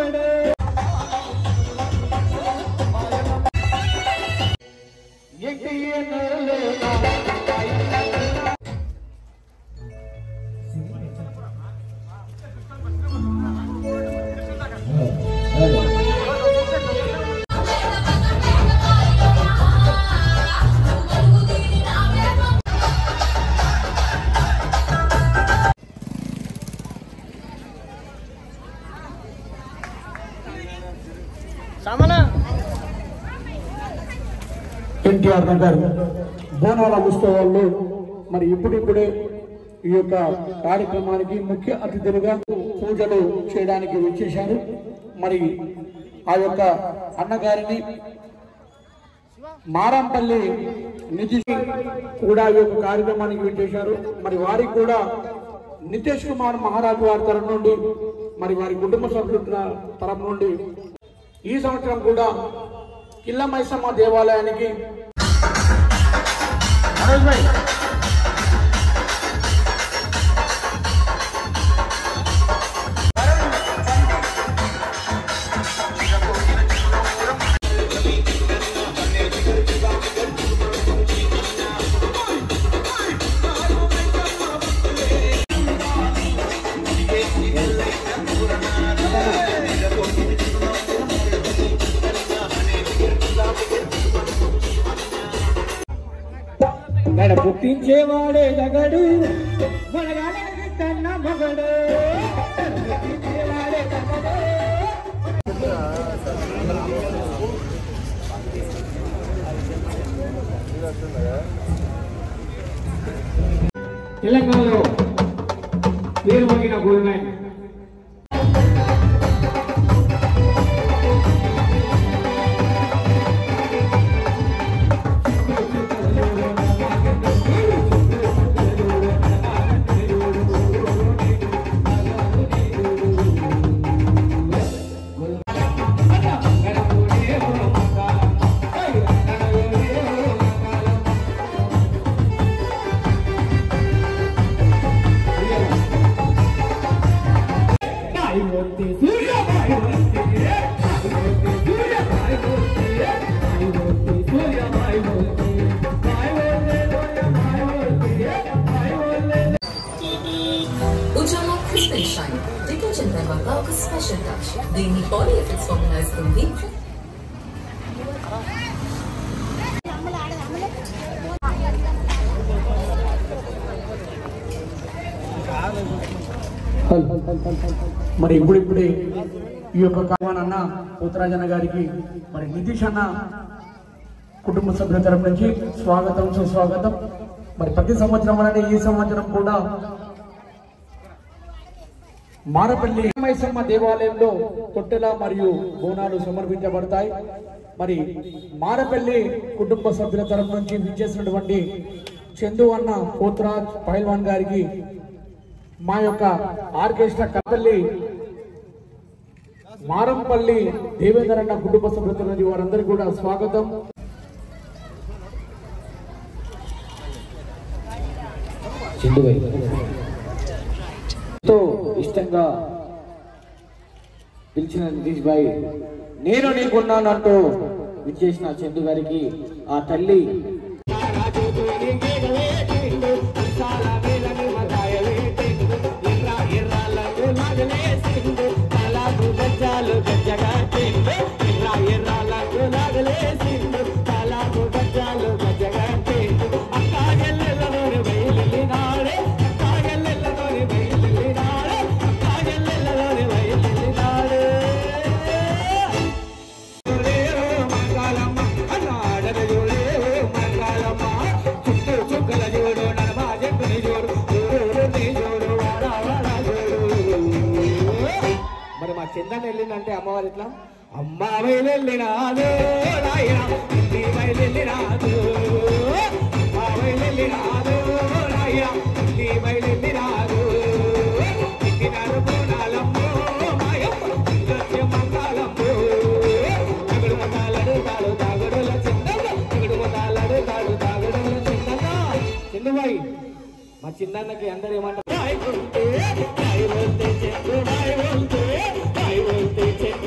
మగడే ఎన్టీఆర్ నగర్ బోనాల ఉత్సవాల్లో మరి ఇప్పుడిప్పుడే ఈ యొక్క కార్యక్రమానికి ముఖ్య అతిథులుగా పూజలు చేయడానికి వచ్చేశారు మరి ఆ యొక్క అన్నగారిని మారంపల్లి నిధి కూడా ఈ యొక్క కార్యక్రమానికి వచ్చేశారు మరి వారికి కూడా నితీష్ కుమార్ మహారాజ్ వారి తరఫు నుండి మరి వారి కుటుంబ సభ్యుల తరఫు నుండి ఈ సంవత్సరం కూడా కిల్ల మైసమ్మ దేవాలయానికి మనోజ్ భాయ్ గడ పుట్టించేవాడే దగడు మనగాలకి కన్న మగడు పుట్టించేవాడే దగడు తెలంగాణలో పేరు మగిన gold Ujala crystal shine detergent తర్వాత ఒక స్పెషల్ టచ్ దీన్ని పాలీ ఎఫెక్ట్స్ ఫార్ములా ఇస్తుంది మరి ఇప్పుడిప్పుడే ఈ యొక్క కావాన్ అన్న పోతరాజన్న గారికి మరి నితీష్ అన్న కుటుంబ సభ్యుల తరపు నుంచి స్వాగతం సుస్వాగతం మరి ప్రతి సంవత్సరం అలానే ఈ సంవత్సరం కూడా మారపల్లి మైసమ్మ దేవాలయంలో తొట్టెల మరియు బోనాలు సమర్పించబడతాయి మరి మారపల్లి కుటుంబ సభ్యుల తరపు నుంచి విచ్చేసినటువంటి చందు అన్న పోత్రాజ్ పైల్వాన్ గారికి మా యొక్క ఆర్కెస్ట్రా కప్పల్లి మారంపల్లి దేవేందర్ అన్న కుటుంబ సభ్యుల నుంచి వారందరికీ కూడా స్వాగతం చిందువై ఎంతో ఇష్టంగా పిలిచిన నితీష్ భాయ్ నేను నీకున్నాను అంటూ విచ్చేసిన చందు గారికి ఆ తల్లి మరి మా చందన్ వెళ్ళిందంటే అమ్మవారు ఇట్లా అమ్మాయి వెళ్ళినాదు రాయన ఇంటిపై వెళ్ళినాదు అమ్మాయి వెళ్ళినాదు రాయన ఇంటిపై వెళ్ళినాదు ఇంటినారు పూనాలమ్మో మాయమ్మ ఇంకొచ్చే మంగాళమ్మో తగుడు మొదలడు తాడు తాగుడుల చిన్నమ్మ తగుడు మొదలడు తాడు తాగుడుల చిన్నమ్మ చిన్నబాయి మా చిన్నన్నకి అందరు ఏమంటారు బాయ్ బోల్తే బాయ్ బోల్తే చెట్టు బాయ్ బోల్తే బాయ్ బోల్తే చెట్టు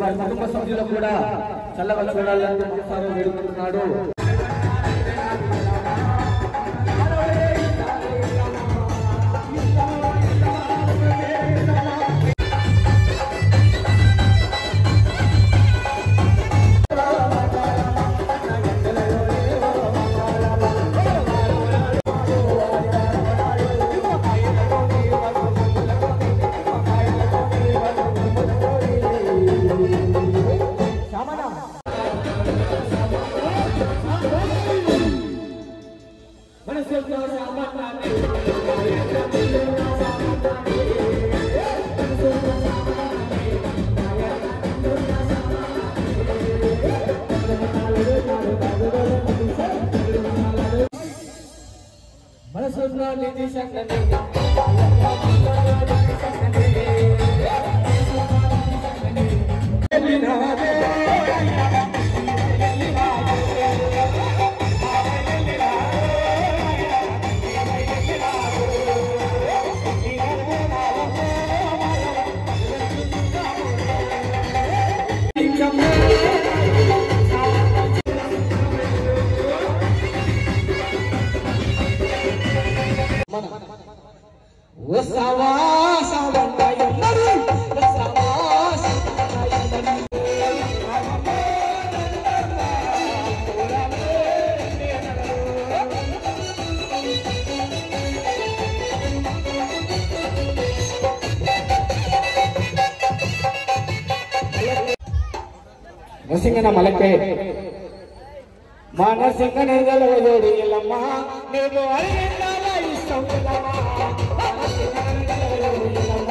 వారి కుటుంబ సభ్యులు కూడా చల్లగా చూడాలని మనసారా వేడుకుంటున్నాడు నరసింగన మలకే మా నరసింగన గలవదోడి ఎల్లమ్మ నీకు అడిగిందాల ఇష్టం ఎల్లమ్మ. మా నరసింగన గలవదోడి ఎల్లమ్మ.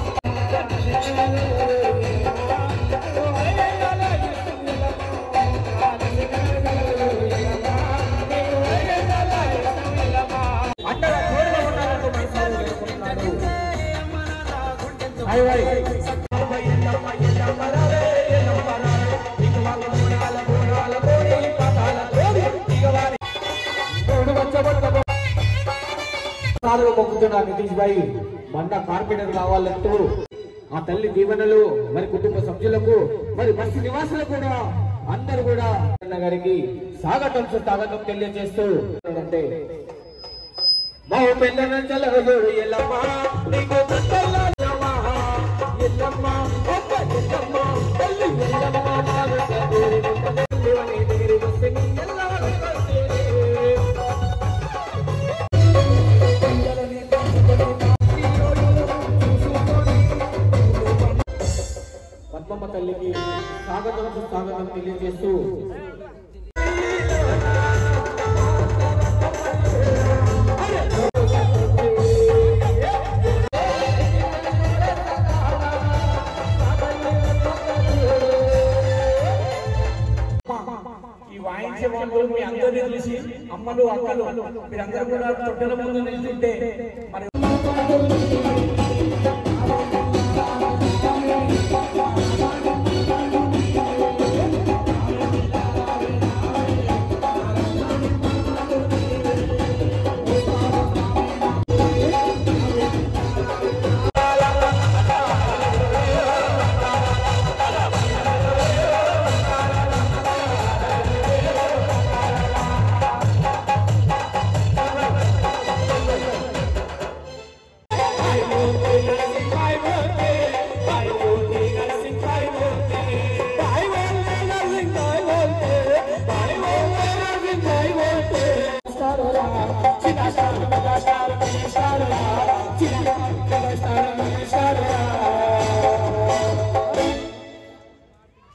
అండగా తోడుగా ఉండాలంటూ మనసారా వేడుకుంటున్నాడు. Hi hi. సారుగా మొక్కుతున్న నితీష్ భాయ్ మొన్న కార్పొరేటర్ కావాలంటూ ఆ తల్లి దీవెనలు మరి కుటుంబ సభ్యులకు మరి బస్సు నివాసులకు కూడా అందరు కూడా అన్న గారికి స్వాగతం స్వాగతం తెలియజేస్తూ అంటే మా పిల్లల చలవదోడు ఎల్లమ్మ నీకు దండలా ఎల్లమ్మ ఎల్లమ్మ ఒక్క ఎల్లమ్మ తల్లి ఎల్లమ్మ నాగదేవి దేవని దేవి వస్తని ఎల్లమ్మ వస్తని పద్మమ్మ తల్లికి స్వాగతం స్వాగతం తెలియజేస్తూ ఈ వాయించే వాళ్ళు మీ అందరినీ తెలిసి అమ్మలు అక్కలు మీరందరూ కూడా తొట్టెల ముందు నిల్చుంటే మరి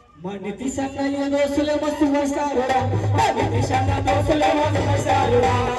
నితీష్ అన్న దోస్తులే మస్తు వస్తారురా నితీష్ అన్న దోస్తులే మస్తు వస్తారురా